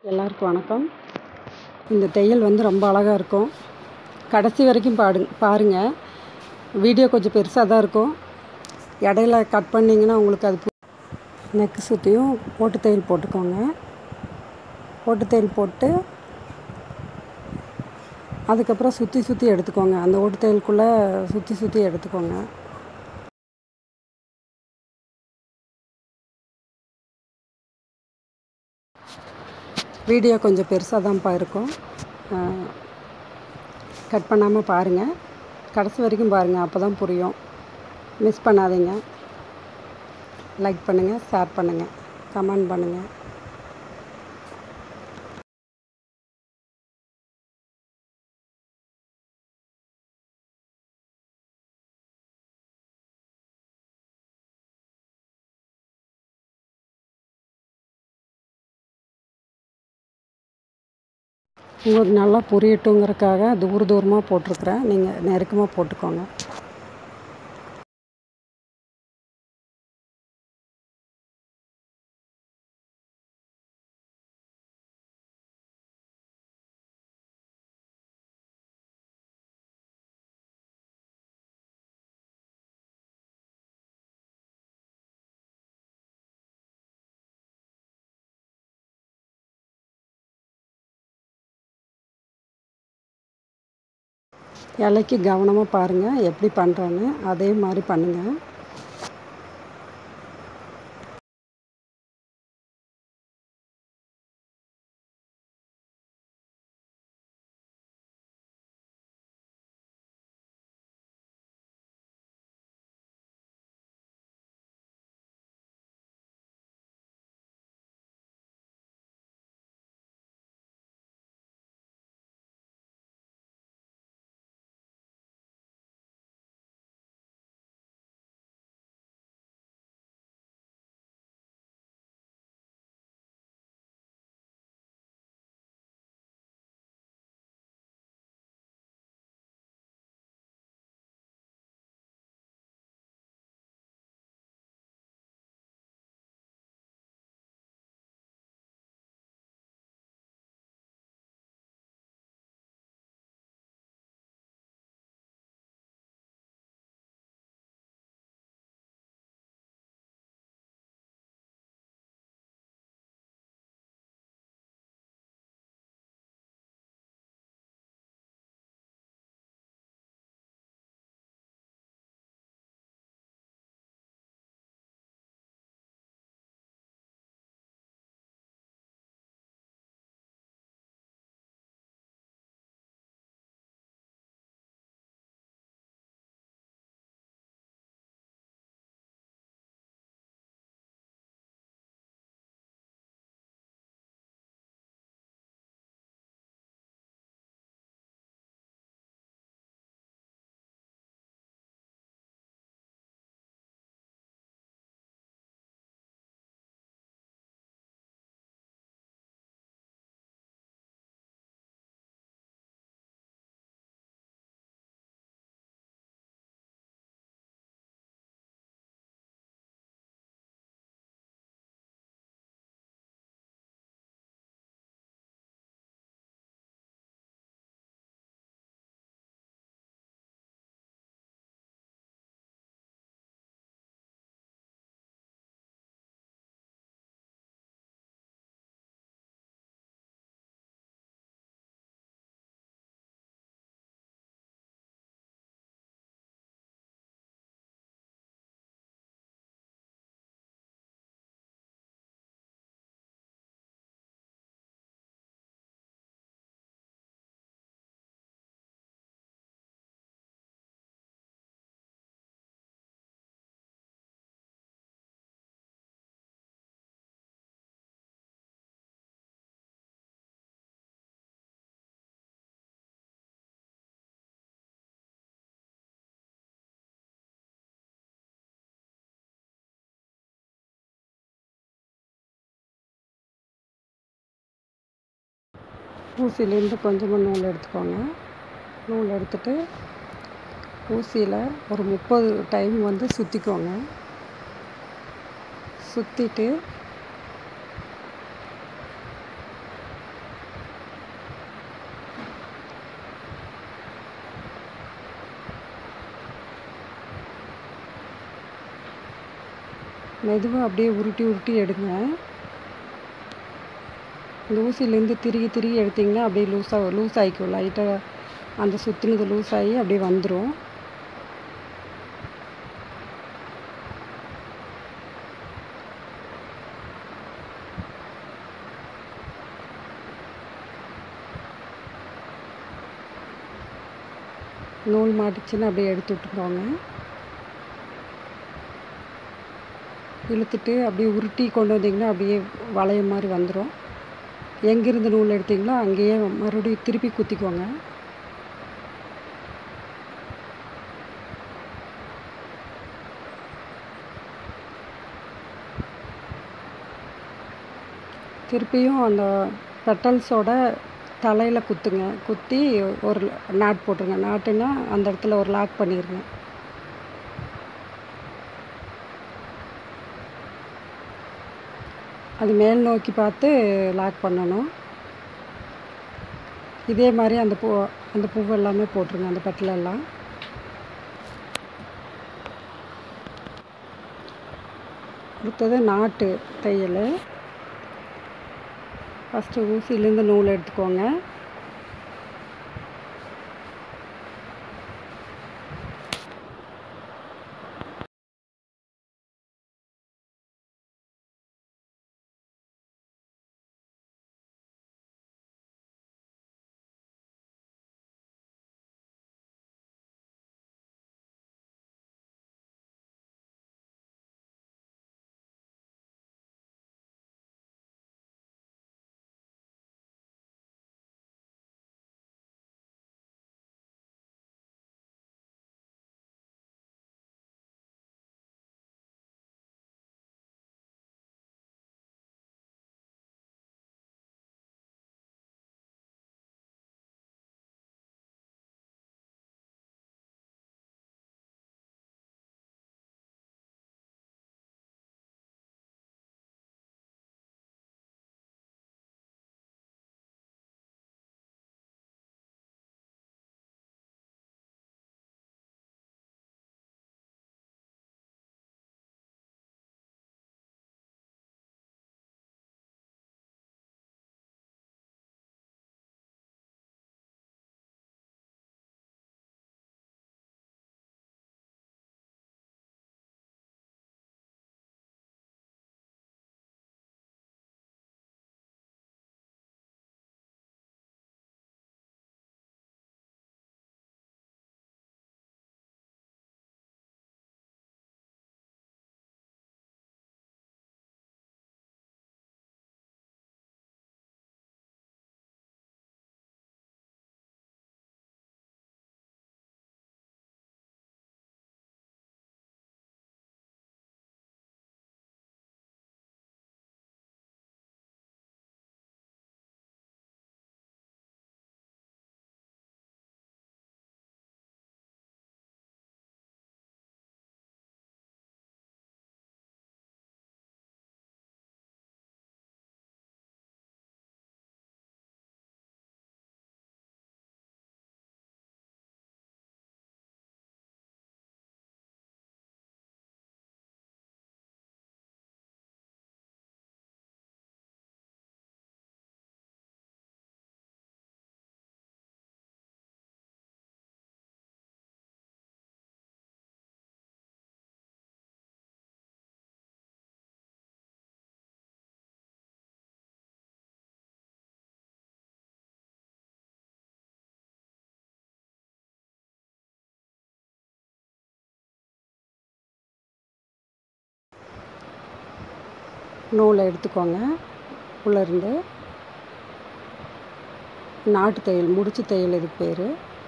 எல்லாருக்கும் வணக்கம் இந்த தையல் வந்து ரொம்ப அழகாக இருக்கும் கடைசி வரைக்கும் பாடு பாருங்கள் வீடியோ கொஞ்சம் பெருசாக தான் இருக்கும் இடையில கட் பண்ணிங்கன்னா உங்களுக்கு அது நெக்கு சுற்றியும் ஓட்டு தையல் போட்டுக்கோங்க ஓட்டு தையல் போட்டு அதுக்கப்புறம் சுற்றி சுற்றி எடுத்துக்கோங்க அந்த ஓட்டு தையலுக்குள்ளே சுற்றி சுற்றி எடுத்துக்கோங்க வீடியோ கொஞ்சம் பெருசாக தான்ப்பா இருக்கும் கட் பண்ணாமல் பாருங்கள் கடைசி வரைக்கும் பாருங்கள் அப்போ தான் புரியும் மிஸ் பண்ணாதீங்க லைக் பண்ணுங்கள் ஷேர் பண்ணுங்கள் கமெண்ட் பண்ணுங்கள் உங்களுக்கு நல்லா புரியட்டுங்கிறதுக்காக தூர தூரமாக போட்டிருக்கிறேன் நீங்கள் நெருக்கமாக போட்டுக்கோங்க இலைக்கு கவனமாக பாருங்கள் எப்படி பண்ணுறேன்னு அதே மாதிரி பண்ணுங்கள் ஊசியிலேருந்து கொஞ்சமாக நூல் எடுத்துக்கோங்க நூல் எடுத்துட்டு ஊசியில் ஒரு முப்பது டைம் வந்து சுற்றிக்கோங்க சுற்றிட்டு மெதுவாக அப்படியே உருட்டி உருட்டி எடுங்க இந்த ஊசியிலேருந்து திருகி திருகி எடுத்திங்கன்னா அப்படியே லூஸாக லூஸ் ஆகிக்கும் லைட்டாக அந்த சுற்றினது லூஸ் ஆகி அப்படியே வந்துடும் நூல் மாட்டிச்சுன்னு அப்படியே எடுத்து விட்டுக்கோங்க இழுத்துட்டு அப்படியே உருட்டி கொண்டு வந்தீங்கன்னா அப்படியே வளைய மாதிரி வந்துடும் எங்கேருந்து நூல் எடுத்தீங்களோ அங்கேயே மறுபடியும் திருப்பி குத்திக்கோங்க திருப்பியும் அந்த பெட்டல்ஸோட தலையில் குத்துங்க குத்தி ஒரு நாட் போட்டுருங்க நாட்டுன்னா அந்த இடத்துல ஒரு லாக் பண்ணிடுங்க அது மேல் நோக்கி பார்த்து லாக் பண்ணணும் இதே மாதிரி அந்த பூ அந்த பூவு எல்லாமே போட்டுருங்க அந்த பெட்டில் எல்லாம் அடுத்தது நாட்டு தையல் ஃபஸ்ட்டு ஊசியிலேருந்து நூல் எடுத்துக்கோங்க நூலை எடுத்துக்கோங்க உள்ளேருந்து நாட்டு தையல் முடிச்சு தையல் இதுக்கு பேர்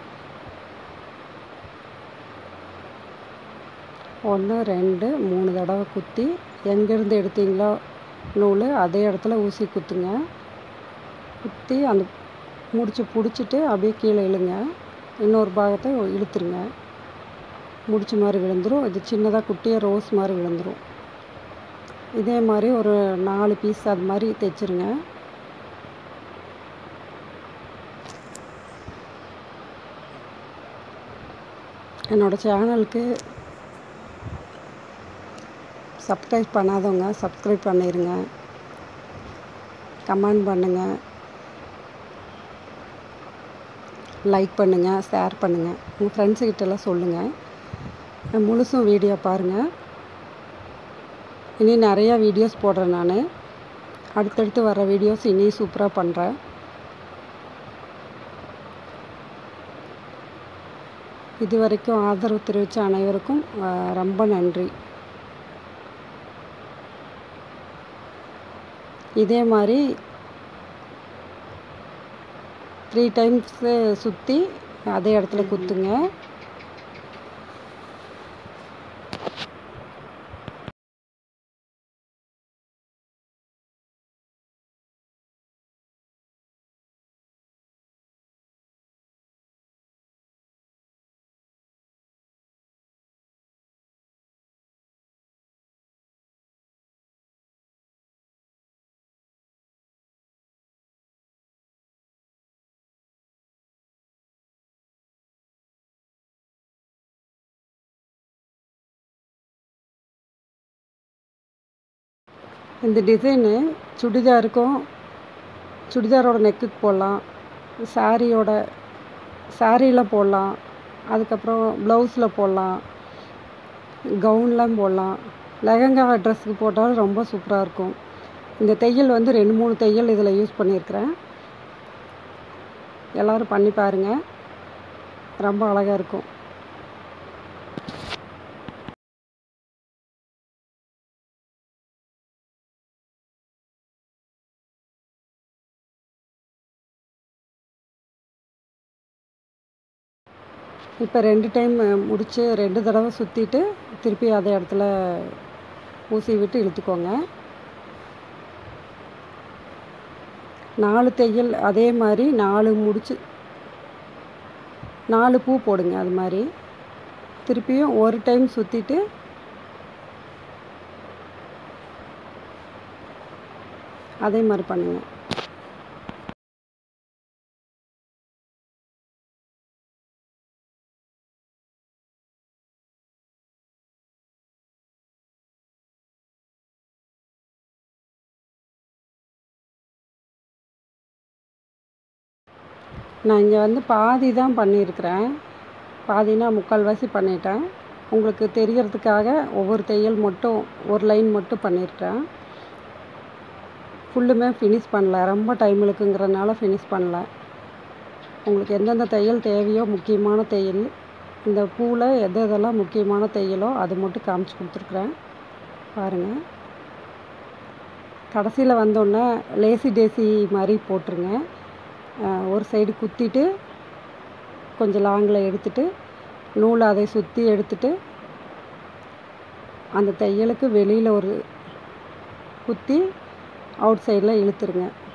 ஒன்று ரெண்டு மூணு தடவை குத்தி எங்கேருந்து எடுத்தீங்களோ நூல் அதே இடத்துல ஊசி குத்துங்க குத்தி அந்த முடிச்சு பிடிச்சிட்டு அப்படியே கீழே இழுங்க இன்னொரு பாகத்தை இழுத்துருங்க முடிச்ச மாதிரி விழுந்துடும் இது சின்னதாக குட்டியாக ரோஸ் மாதிரி விழுந்துடும் இதே மாதிரி ஒரு நாலு பீஸ் அது மாதிரி தைச்சிருங்க என்னோடய சேனலுக்கு சப்ஸ்கிரைப் பண்ணாதவங்க சப்ஸ்கிரைப் பண்ணிடுங்க கமெண்ட் பண்ணுங்கள் லைக் பண்ணுங்கள் ஷேர் பண்ணுங்கள் உங்கள் ஃப்ரெண்ட்ஸுக்கிட்டலாம் சொல்லுங்கள் முழுசும் வீடியோ பாருங்கள் இனி நிறையா வீடியோஸ் போடுறேன் நான் அடுத்தடுத்து வர வீடியோஸ் இனி சூப்பராக பண்ணுறேன் இது வரைக்கும் ஆதரவு தெரிவித்த அனைவருக்கும் அஹ், ரொம்ப நன்றி இதே மாதிரி த்ரீ டைம்ஸு சுற்றி அதே இடத்துல குத்துங்க இந்த டிசைனு சுடிதாருக்கும் சுடிதாரோட நெக்குக்கு போடலாம் சாரியோட சாரியில் போடலாம் அதுக்கப்புறம் ப்ளவுஸில் போடலாம் கவுன்லாம் போடலாம் லெஹங்கா ட்ரெஸ்ஸுக்கு போட்டாலும் ரொம்ப சூப்பராக இருக்கும் இந்த தையல் வந்து ரெண்டு மூணு தையல் இதில் யூஸ் பண்ணியிருக்கிறேன் எல்லோரும் பண்ணி பாருங்கள் ரொம்ப அழகாக இருக்கும் இப்போ ரெண்டு டைம் முடித்து ரெண்டு தடவை சுற்றிட்டு திருப்பி அதே இடத்துல ஊசி விட்டு இழுத்துக்கோங்க நாலு தையல் அதே மாதிரி நாலு முடிச்சு நாலு பூ போடுங்க அது மாதிரி திருப்பியும் ஒரு டைம் சுற்றிட்டு அதே மாதிரி பண்ணுங்கள் நான் இங்கே வந்து பாதி தான் பண்ணியிருக்கிறேன் பாதினா முக்கால்வாசி பண்ணிட்டேன் உங்களுக்கு தெரியறதுக்காக ஒவ்வொரு தையல் மட்டும் ஒரு லைன் மட்டும் பண்ணியிருக்கேன் ஃபுல்லுமே ஃபினிஷ் பண்ணல ரொம்ப டைம் இழுக்குங்கிறனால ஃபினிஷ் பண்ணல உங்களுக்கு எந்தெந்த தையல் தேவையோ முக்கியமான தையல் இந்த பூவில் எது எதெல்லாம் முக்கியமான தையலோ அது மட்டும் காமிச்சு கொடுத்துருக்குறேன் பாருங்கள் கடைசியில் வந்தோடனே லேசி டேசி மாதிரி போட்டுருங்க அஹ் ஒரு சைடு குத்திட்டு கொஞ்சம் லாங்கில் எடுத்துட்டு நூலை அதை சுற்றி எடுத்துட்டு அந்த தையலுக்கு வெளியில் ஒரு குத்தி அவுட் சைடில் இழுத்துருங்க